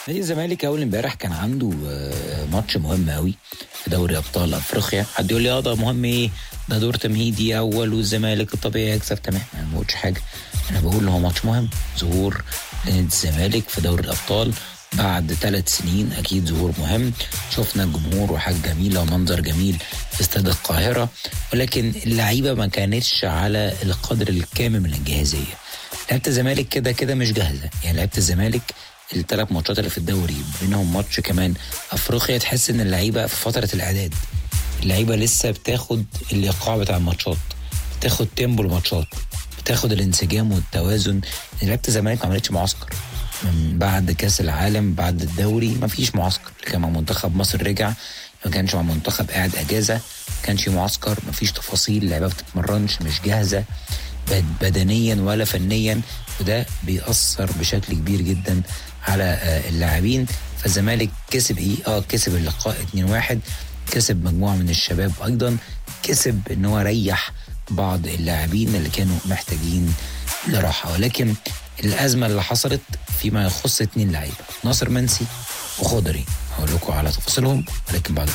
نادي الزمالك اول امبارح كان عنده آه، ماتش مهم قوي في دوري ابطال افريقيا حد يقول لي اه ده مهم ايه ده دور تمهيدي اول والزمالك الطبيعي يكسب تمام انا ما بقولش حاجه انا بقول ان هو ماتش مهم ظهور نادي الزمالك في دوري الابطال بعد ثلاث سنين اكيد ظهور مهم شفنا الجمهور وحاجه جميله ومنظر جميل في استاد القاهره ولكن اللعيبه ما كانتش على القدر الكامل من الجاهزيه لعيبه الزمالك كده كده مش جاهزه يعني لعيبه الزمالك الثلاث ماتشات اللي في الدوري بينهم ماتش كمان افريقيا تحس ان اللعيبه في فتره الاعداد اللعيبه لسه بتاخد الايقاع بتاع الماتشات بتاخد تيمبو الماتشات بتاخد الانسجام والتوازن لعيبه الزمالك ما عملتش معسكر من بعد كاس العالم بعد الدوري ما فيش معسكر اللي كان مع منتخب مصر رجع ما كانش مع منتخب قاعد اجازه ما كانش معسكر ما فيش تفاصيل اللعيبه ما بتتمرنش مش جاهزه بد- بدنيا ولا فنيا وده بيأثر بشكل كبير جدا على آه، اللاعبين فالزمالك كسب ايه اه كسب اللقاء 2-1 كسب مجموعه من الشباب ايضا كسب ان هو ريح بعض اللاعبين اللي كانوا محتاجين لراحه ولكن الازمه اللي حصلت فيما يخص اتنين لعيبه ناصر منسي وخضري هقول لكم على تفاصيلهم ولكن بعد